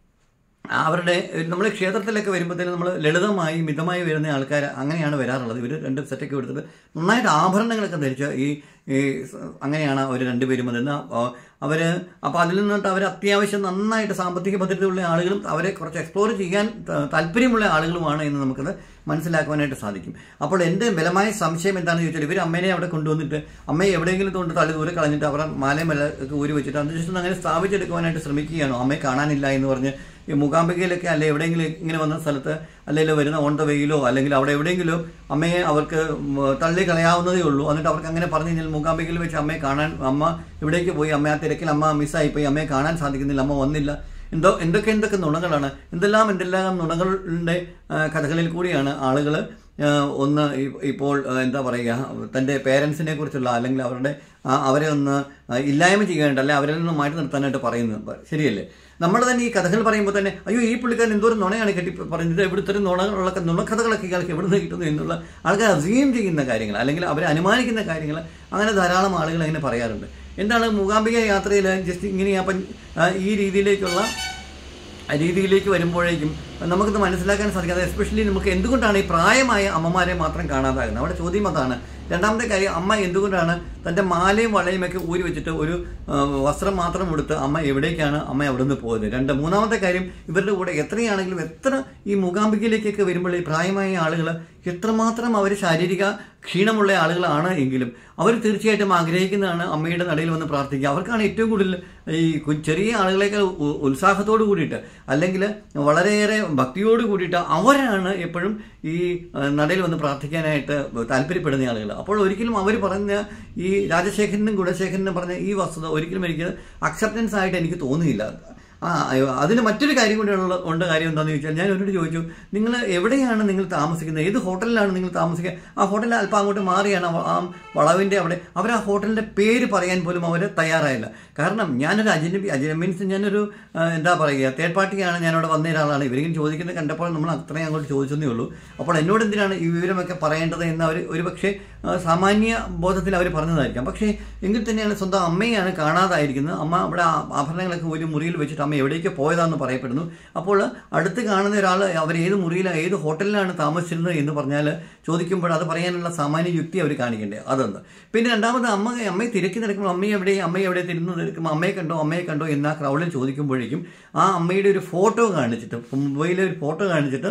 Speaker 1: അവരുടെ നമ്മൾ ക്ഷേത്രത്തിലൊക്കെ വരുമ്പോഴത്തേനും നമ്മൾ ലളിതമായി മിതമായി വരുന്ന ആൾക്കാർ അങ്ങനെയാണ് വരാറുള്ളത് ഇവർ രണ്ട് സെറ്റൊക്കെ എടുത്തിട്ട് നന്നായിട്ട് ആഭരണങ്ങളൊക്കെ ധരിച്ച് ഈ ഈ സ- അങ്ങനെയാണ് അവർ രണ്ടുപേരും വന്നിരുന്നത് അവർ അപ്പോൾ അതിൽ നിന്നിട്ട് അവർ അത്യാവശ്യം നന്നായിട്ട് സാമ്പത്തിക ഭദ്രതയുള്ള ആളുകളും അവരെ കുറച്ച് എക്സ്പ്ലോർ ചെയ്യാൻ ത- താല്പര്യമുള്ള ആളുകളുമാണ് എന്ന് നമുക്കത് മനസ്സിലാക്കുവാനായിട്ട് സാധിക്കും അപ്പോൾ എൻ്റെ ബലമായ സംശയം എന്താണെന്ന് ചോദിച്ചാൽ ഇവർ അമ്മേനെ അവിടെ കൊണ്ടുവന്നിട്ട് അമ്മയെ എവിടെയെങ്കിലും കൊണ്ട് തള്ളി ദൂരെ കളഞ്ഞിട്ട് അവരുടെ മാലയും മല ഒക്കെ ഊരി വെച്ചിട്ട് അതിനുശേഷം അങ്ങനെ സ്ഥാപിച്ചെടുക്കുവാനായിട്ട് ശ്രമിക്കുകയാണോ അമ്മയെ കാണാനില്ല എന്ന് പറഞ്ഞ് ഈ മൂകാംബികയിലൊക്കെ അല്ലെ എവിടെയെങ്കിലും ഇങ്ങനെ വന്ന സ്ഥലത്ത് അല്ലെങ്കിൽ വരുന്ന ഓൺ ദ വെയിലോ അല്ലെങ്കിൽ അവിടെ എവിടെയെങ്കിലും അമ്മയെ അവർക്ക് ഉം, തള്ളി കളയാവുന്നതേ ഉള്ളൂ എന്നിട്ട് അവർക്ക് അങ്ങനെ പറഞ്ഞു കഴിഞ്ഞാൽ മൂകാംബികയിൽ വെച്ച് അമ്മയെ കാണാൻ അമ്മ ഇവിടേക്ക് പോയി അമ്മ ആ തിരക്കിൽ അമ്മ മിസ്സായി പോയി അമ്മയെ കാണാൻ സാധിക്കുന്നില്ല അമ്മ വന്നില്ല എന്തോ എന്തൊക്കെ എന്തൊക്കെ നുണകളാണ് എന്തെല്ലാം എന്തെല്ലാം നുണകളുടെ ആ, കഥകളിൽ കൂടിയാണ് ആളുകൾ ഒന്ന് ഇ- ഇപ്പോൾ ആ, എന്താ പറയുക തൻ്റെ പേരൻസിനെ കുറിച്ചുള്ള അല്ലെങ്കിൽ അവരുടെ ആ, അവരെ ഒന്ന് ആ, ഇല്ലായ്മ ചെയ്യാനായിട്ട് അല്ലെങ്കിൽ അവരിൽ നിന്ന് മാറ്റി നിർത്താനായിട്ട് പറയുന്നത് ശരിയല്ലേ നമ്മൾ തന്നെ ഈ കഥകൾ പറയുമ്പോൾ തന്നെ അയ്യോ ഈ പുള്ളിക്കാരൻ എന്തോരം നുണയാണ് കെട്ടി പറയുന്നത് ഇവിടുത്തെ ഒരു നുണകളൊക്കെ നുണക്കഥകളൊക്കെ ഇയാൾക്ക് എവിടെ നിന്ന് കിട്ടുന്നു എന്നുള്ള ആൾക്കാർ അസീം ചെയ്യുന്ന കാര്യങ്ങൾ അല്ലെങ്കിൽ അവർ അനുമാനിക്കുന്ന കാര്യങ്ങൾ അങ്ങനെ ധാരാളം ആളുകൾ അങ്ങനെ പറയാറുണ്ട് എന്താണ് മൂകാംബിക യാത്രയിൽ ജസ്റ്റ് ഇങ്ങനെ അപ്പം ആ, ഈ രീതിയിലേക്കുള്ള രീതിയിലേക്ക് വരുമ്പോഴേക്കും നമുക്കിത് മനസ്സിലാക്കാൻ സാധിക്കാതെ എസ്പെഷ്യലി നമുക്ക് എന്തുകൊണ്ടാണ് ഈ പ്രായമായ അമ്മമാരെ മാത്രം കാണാതാകുന്നത് അവിടെ ചോദ്യം അതാണ് രണ്ടാമത്തെ കാര്യം അമ്മ എന്തുകൊണ്ടാണ് തൻ്റെ മാലയും വളയും ഒക്കെ ഊരി വെച്ചിട്ട് ഒരു ആ, വസ്ത്രം മാത്രം എടുത്ത് അമ്മ എവിടേക്കാണ് അമ്മ അവിടെ നിന്ന് പോയത് രണ്ട് മൂന്നാമത്തെ കാര്യം ഇവരുടെ കൂടെ എത്രയാണെങ്കിലും എത്ര ഈ മൂകാംബികയിലേക്കൊക്കെ വരുമ്പോൾ ഈ പ്രായമായ ആളുകൾ എത്രമാത്രം അവർ ശാരീരിക ക്ഷീണമുള്ള ആളുകളാണ് എങ്കിലും അവർ തീർച്ചയായിട്ടും ആഗ്രഹിക്കുന്നതാണ് അമ്മയുടെ നടയിൽ വന്ന് പ്രാർത്ഥിക്കുക അവർക്കാണ് ഏറ്റവും കൂടുതൽ ഈ കു- ചെറിയ ആളുകളെക്കാൾ ഉ- ഉത്സാഹത്തോട് കൂടിയിട്ട് അല്ലെങ്കിൽ വളരെയേറെ ഭക്തിയോട് കൂടിയിട്ട് അവരാണ് എപ്പോഴും ഈ ആ, നടയിൽ വന്ന് പ്രാർത്ഥിക്കാനായിട്ട് താല്പര്യപ്പെടുന്ന ആളുകൾ അപ്പോൾ ഒരിക്കലും അവർ പറഞ്ഞ ഈ രാജശേഖരനും ഗുണശേഖരനും പറഞ്ഞ ഈ വസ്തുത ഒരിക്കലും എനിക്ക് അക്സെപ്റ്റൻസ് ആയിട്ട് എനിക്ക് തോന്നിയില്ല ആ അയ്യോ, അതിന് മറ്റൊരു കാര്യം കൂടി ഉള്ള ഉണ്ട് കാര്യം എന്താണെന്ന് ചോദിച്ചാൽ ഞാൻ അവരോട് ചോദിച്ചു നിങ്ങൾ എവിടെയാണ് നിങ്ങൾ താമസിക്കുന്നത് ഏത് ഹോട്ടലിലാണ് നിങ്ങൾ താമസിക്കുക ആ ഹോട്ടലിൽ അല്പം അങ്ങോട്ട് മാറിയാണ് അവ- ആ വളവിൻ്റെ അവിടെ അവർ ആ ഹോട്ടലിൻ്റെ പേര് പറയാൻ പോലും അവർ തയ്യാറായില്ല കാരണം ഞാനൊരു അജനബി അജന മീൻസ് ഞാനൊരു ആ, എന്താ പറയുക തേർഡ് പാർട്ടിയാണ് ഞാനവിടെ വന്ന ഒരാളാണ് ഇവരെങ്കിലും ചോദിക്കുന്നത് കണ്ടപ്പോൾ നമ്മൾ അത്രയും അങ്ങോട്ട് ചോദിച്ചതേ ഉള്ളൂ അപ്പോൾ എന്നോട് എന്തിനാണ് ഈ വിവരമൊക്കെ പറയേണ്ടത് എന്ന് അവർ ഒരു പക്ഷേ ആ, സാമാന്യ ബോധത്തിൽ അവർ പറഞ്ഞതായിരിക്കാം പക്ഷേ എങ്കിൽ തന്നെയാണ് സ്വന്തം അമ്മയാണ് കാണാതായിരിക്കുന്നത് അമ്മ അവിടെ ആ ആഭരണങ്ങളൊക്കെ ഒരു മുറിയിൽ വെച്ചിട്ട് അമ്മ എവിടേക്ക് പോയതാണെന്ന് പറയപ്പെടുന്നു അപ്പോൾ അടുത്ത് കാണുന്ന ഒരാൾ അവർ ഏത് മുറിയിലാണ് ഏത് ഹോട്ടലിലാണ് താമസിച്ചിരുന്നത് എന്ന് പറഞ്ഞാൽ ചോദിക്കുമ്പോൾ അത് പറയാനുള്ള സാമാന്യ യുക്തി അവർ കാണിക്കണ്ടേ അതൊന്ന് പിന്നെ രണ്ടാമത് അമ്മ അമ്മയെ തിരക്കി നടക്കുമ്പോൾ അമ്മയെ എവിടെ അമ്മയെ എവിടെ തിരുന്ന് നിൽക്കുമ്പോൾ അമ്മയെ കണ്ടോ അമ്മയെ കണ്ടോ എന്ന് ആ ക്രൗഡിൽ ചോദിക്കുമ്പോഴേക്കും ആ അമ്മയുടെ ഒരു ഫോട്ടോ കാണിച്ചിട്ട് മൊബൈലിലെ ഒരു ഫോട്ടോ കാണിച്ചിട്ട്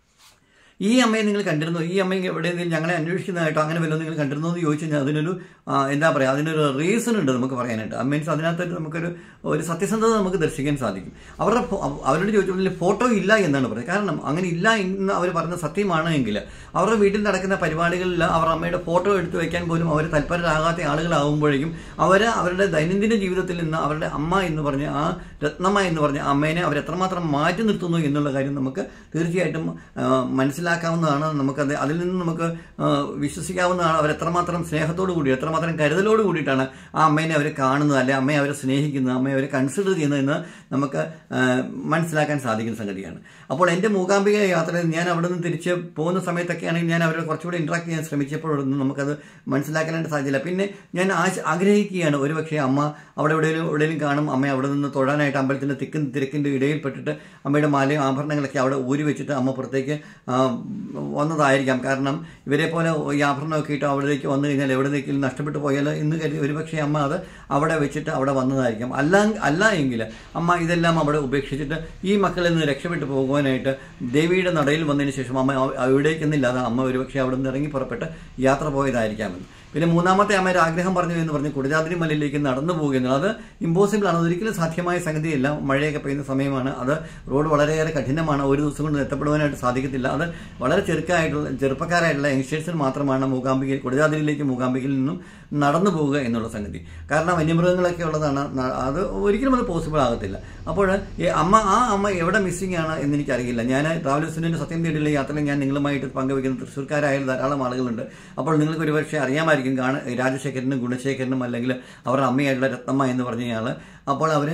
Speaker 1: ഈ അമ്മയെ നിങ്ങൾ കണ്ടിരുന്നു ഈ അമ്മയെ എവിടെയെങ്കിലും ഞങ്ങളെ അന്വേഷിക്കുന്നതായിട്ടോ അങ്ങനെ വല്ലതും നിങ്ങൾ കണ്ടിരുന്നു എന്ന് ചോദിച്ചു കഴിഞ്ഞാൽ അതിനൊരു ആ, എന്താ പറയുക അതിനൊരു റീസൺ ഉണ്ട് നമുക്ക് പറയാനായിട്ട് മീൻസ് അതിനകത്ത് നമുക്കൊരു ഒരു സത്യസന്ധത നമുക്ക് ദർശിക്കാൻ സാധിക്കും അവരുടെ ഫോ- അവ- അവരോട് ചോദിച്ചപ്പോൾ ഫോട്ടോ ഇല്ല എന്നാണ് പറയുന്നത് കാരണം അങ്ങനെ ഇല്ല എന്ന് അവർ പറഞ്ഞ സത്യമാണ് എങ്കിൽ അവരുടെ വീട്ടിൽ നടക്കുന്ന പരിപാടികളിൽ അവർ അമ്മയുടെ ഫോട്ടോ എടുത്തു വയ്ക്കാൻ പോലും അവർ തൽപരരാകാത്ത ആളുകളാകുമ്പോഴേക്കും അവർ അവരുടെ ദൈനംദിന ജീവിതത്തിൽ നിന്ന് അവരുടെ അമ്മ എന്ന് പറഞ്ഞ ആ രത്നമ്മ എന്ന് പറഞ്ഞ അമ്മേനെ അവർ എത്രമാത്രം മാറ്റി നിർത്തുന്നു എന്നുള്ള കാര്യം നമുക്ക് തീർച്ചയായിട്ടും ആ, മനസ്സിലാക്കാവുന്നതാണ് നമുക്കത് അതിൽ നിന്ന് നമുക്ക് ആ, വിശ്വസിക്കാവുന്നതാണ് അവർ എത്രമാത്രം സ്നേഹത്തോടു കൂടി എത്രമാത്രം കരുതലോട് കൂടിയിട്ടാണ് ആ അമ്മേനെ അവർ കാണുന്നത് അല്ലെ അമ്മയെ അവരെ സ്നേഹിക്കുന്നത് അമ്മയെ അവരെ കൺസിഡർ ചെയ്യുന്നതെന്ന് നമുക്ക് ആ, മനസ്സിലാക്കാൻ സാധിക്കുന്ന സംഗതിയാണ് അപ്പോൾ എൻ്റെ മൂകാംബിക യാത്രയിൽ ഞാൻ അവിടെ നിന്ന് തിരിച്ച് പോകുന്ന സമയത്തൊക്കെ ആണെങ്കിൽ ഞാൻ അവരെ കുറച്ചുകൂടി ഇൻട്രാക്ട് ചെയ്യാൻ ശ്രമിച്ചപ്പോഴൊന്നും നമുക്കത് മനസ്സിലാക്കാനായിട്ട് സാധിച്ചില്ല പിന്നെ ഞാൻ ആശ- ആഗ്രഹിക്കുകയാണ് ഒരുപക്ഷെ അമ്മ അവിടെ എവിടെയെങ്കിലും എവിടെയെങ്കിലും കാണും അമ്മ അവിടെ നിന്ന് തൊഴാനായിട്ട് അമ്പലത്തിൻ്റെ തിക്കും തിരക്കിൻ്റെ ഇടയിൽപ്പെട്ടിട്ട് അമ്മയുടെ മാലയും ആഭരണങ്ങളൊക്കെ അവിടെ ഊരി വെച്ചിട്ട് അമ്മ പുറത്തേക്ക് ആ, വന്നതായിരിക്കാം കാരണം ഇവരെ പോലെ ഈ ആഭരണമൊക്കെ ഇട്ട് അവിടേക്ക് വന്നു കഴിഞ്ഞാൽ എവിടേക്കെങ്കിലും നഷ്ടപ്പെട്ടു പോയാൽ എന്ന് കരുതി ഒരുപക്ഷെ അമ്മ അത് അവിടെ വെച്ചിട്ട് അവിടെ വന്നതായിരിക്കാം അല്ല അല്ല എങ്കിൽ അമ്മ ഇതെല്ലാം അവിടെ ഉപേക്ഷിച്ചിട്ട് ഈ മക്കളിൽ നിന്ന് രക്ഷപ്പെട്ടു പോകുവാനായിട്ട് ദേവിയുടെ നടയിൽ വന്നതിന് ശേഷം അമ്മ അവിടേക്കൊന്നില്ലാതെ അമ്മ ഒരുപക്ഷെ അവിടെ നിന്ന് ഇറങ്ങി പുറപ്പെട്ട് യാത്ര പോയതായിരിക്കാമെന്ന് പിന്നെ മൂന്നാമത്തെ അമ്മ ഒരു ആഗ്രഹം പറഞ്ഞു എന്ന് പറഞ്ഞ് കുടജാദ്രി മലയിലേക്ക് നടന്നു പോകുന്നത് അത് ഇമ്പോസിബിൾ ആണ് അതൊരിക്കലും സാധ്യമായ സംഗതിയല്ല മഴയൊക്കെ പെയ്യുന്ന സമയമാണ് അത് റോഡ് വളരെയേറെ കഠിനമാണ് ഒരു ദിവസം കൊണ്ട് എത്തപ്പെടുവാനായിട്ട് സാധിക്കത്തില്ല അത് വളരെ ചെറുക്കായിട്ടുള്ള ചെറുപ്പക്കാരായിട്ടുള്ള യങ്സ്റ്റേഴ്സിന് മാത്രമാണ് മൂകാംബിക കുടജാദ്രിയിലേക്ക് മൂകാംബികയിൽ നിന്നും നടന്നു പോവുക എന്നുള്ള സംഗതി കാരണം വന്യമൃഗങ്ങളൊക്കെ ഉള്ളതാണ് ന- അത് ഒരിക്കലും അത് പോസിബിൾ ആകത്തില്ല അപ്പോൾ ഈ അമ്മ ആ അമ്മ എവിടെ മിസ്സിംഗ് ആണ് എന്ന് എനിക്കറിയില്ല ഞാൻ ട്രാവലേഴ്സിൻ്റെ സത്യം തേടിയുള്ള യാത്രയിൽ ഞാൻ നിങ്ങളുമായിട്ട് പങ്കുവെക്കുന്ന തൃശ്ശൂർക്കാരായ ധാരാളം ആളുകളുണ്ട് അപ്പോൾ നിങ്ങൾക്ക് ഒരുപക്ഷെ അറിയാമായിരിക്കും കാണ രാജശേഖരനും ഗുണശേഖരനും അല്ലെങ്കിൽ അവരുടെ അമ്മയായിട്ടുള്ള രത്നമ്മ എന്ന് പറഞ്ഞയാൾ അപ്പോൾ അവർ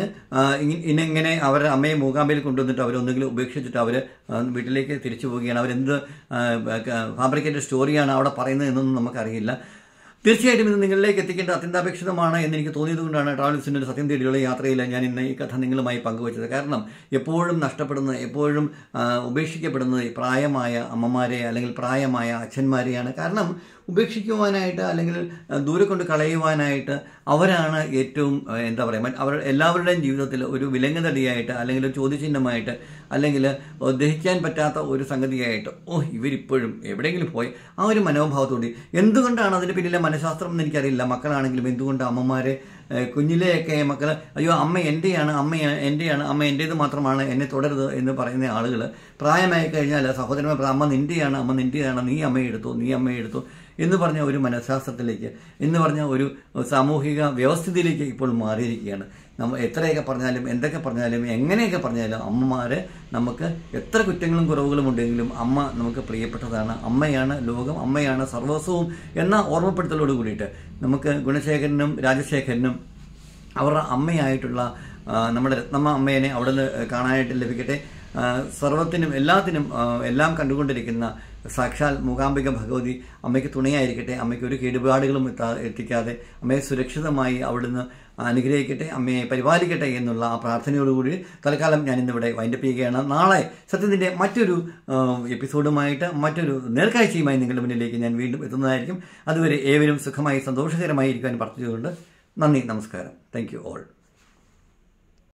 Speaker 1: ഇങ്ങനെ അവരുടെ അമ്മയെ മൂകാമ്പയിൽ കൊണ്ടുവന്നിട്ട് അവരൊന്നെങ്കിലും ഉപേക്ഷിച്ചിട്ട് അവർ വീട്ടിലേക്ക് തിരിച്ചു പോവുകയാണ് അവരെന്ത് ഫാബ്രിക്കേറ്റഡ് സ്റ്റോറിയാണ് അവിടെ പറയുന്നത് എന്നൊന്നും നമുക്കറിയില്ല തീർച്ചയായിട്ടും ഇത് നിങ്ങളിലേക്ക് എത്തിക്കേണ്ട അത്യന്താപേക്ഷിതമാണ് എന്ന് എനിക്ക് തോന്നിയതുകൊണ്ടാണ് ട്രാവൽസിൻ്റെ ഒരു സത്യം തേടിയുള്ള യാത്രയിൽ ഞാൻ ഇന്ന് ഈ കഥ നിങ്ങളുമായി പങ്കുവച്ചത് കാരണം എപ്പോഴും നഷ്ടപ്പെടുന്നത് എപ്പോഴും ആ, ഉപേക്ഷിക്കപ്പെടുന്നത് ഈ പ്രായമായ അമ്മമാരെ അല്ലെങ്കിൽ പ്രായമായ അച്ഛന്മാരെയാണ് കാരണം ഉപേക്ഷിക്കുവാനായിട്ട് അല്ലെങ്കിൽ ആ, ദൂരെ കൊണ്ട് കളയുവാനായിട്ട് അവരാണ് ഏറ്റവും ആ, എന്താ പറയുക മറ്റ് അവർ എല്ലാവരുടെയും ജീവിതത്തിൽ ഒരു വിലങ്ങുതടിയായിട്ട് അല്ലെങ്കിൽ ഒരു ചോദ്യചിഹ്നമായിട്ട് അല്ലെങ്കിൽ ദഹിക്കാൻ പറ്റാത്ത ഒരു സംഗതിയായിട്ട് ഓ ഇവരിപ്പോഴും എവിടെയെങ്കിലും പോയി ആ ഒരു മനോഭാവത്തോടെ എന്തുകൊണ്ടാണ് അതിന് പിന്നിലെ മനഃശാസ്ത്രം എന്ന് എനിക്കറിയില്ല മക്കളാണെങ്കിലും എന്തുകൊണ്ട് അമ്മമാരെ ഏഹ്, കുഞ്ഞിലെയൊക്കെ മക്കൾ അയ്യോ അമ്മ എൻ്റെയാണ് അമ്മ എൻ്റെയാണ് അമ്മ എൻ്റേത് മാത്രമാണ് എന്നെ തുടരുത് എന്ന് പറയുന്ന ആളുകൾ പ്രായമായി കഴിഞ്ഞാൽ സഹോദരന്മാർ പറയും, അമ്മ നിൻ്റെയാണ് അമ്മ നിൻ്റെയാണ് നീ അമ്മയെ എടുത്തു നീ അമ്മയെ എടുത്തു എന്ന് പറഞ്ഞ ഒരു മനഃശാസ്ത്രത്തിലേക്ക് എന്ന് പറഞ്ഞ ഒരു സാമൂഹിക വ്യവസ്ഥിതിയിലേക്ക് ഇപ്പോൾ മാറിയിരിക്കുകയാണ് നമ്മൾ എത്രയൊക്കെ പറഞ്ഞാലും എന്തൊക്കെ പറഞ്ഞാലും എങ്ങനെയൊക്കെ പറഞ്ഞാലും അമ്മമാരെ നമുക്ക് എത്ര കുറ്റങ്ങളും കുറവുകളും ഉണ്ടെങ്കിലും അമ്മ നമുക്ക് പ്രിയപ്പെട്ടതാണ് അമ്മയാണ് ലോകം അമ്മയാണ് സർവസ്വവും എന്ന ഓർമ്മപ്പെടുത്തലോട് കൂടിയിട്ട് നമുക്ക് ഗുണശേഖരനും രാജശേഖരനും അവരുടെ അമ്മയായിട്ടുള്ള ആ, നമ്മുടെ രത്നമ്മ അമ്മേനെ അവിടെ നിന്ന് കാണാനായിട്ട് ലഭിക്കട്ടെ ആ, സർവത്തിനും എല്ലാത്തിനും ആ, എല്ലാം കണ്ടുകൊണ്ടിരിക്കുന്ന സാക്ഷാൽ മൂകാംബിക ഭഗവതി അമ്മയ്ക്ക് തുണയായിരിക്കട്ടെ അമ്മയ്ക്ക് ഒരു കേടുപാടുകളും എത്താ എത്തിക്കാതെ അമ്മയെ സുരക്ഷിതമായി അവിടുന്ന് അനുഗ്രഹിക്കട്ടെ അമ്മയെ പരിപാലിക്കട്ടെ എന്നുള്ള ആ പ്രാർത്ഥനയോടുകൂടി തൽക്കാലം ഞാൻ ഇന്നിവിടെ വൈൻഡപ്പ് ചെയ്യുകയാണ് നാളെ സത്യത്തിൻ്റെ മറ്റൊരു ആ, എപ്പിസോഡുമായിട്ട് മറ്റൊരു നേർക്കാഴ്ചയുമായി നിങ്ങളുടെ മുന്നിലേക്ക് ഞാൻ വീണ്ടും എത്തുന്നതായിരിക്കും അതുവരെ ഏവരും സുഖമായി സന്തോഷകരമായി ഇരിക്കാൻ പ്രാർത്ഥിച്ചുകൊണ്ട് നന്ദി നമസ്കാരം താങ്ക് യു ഓൾ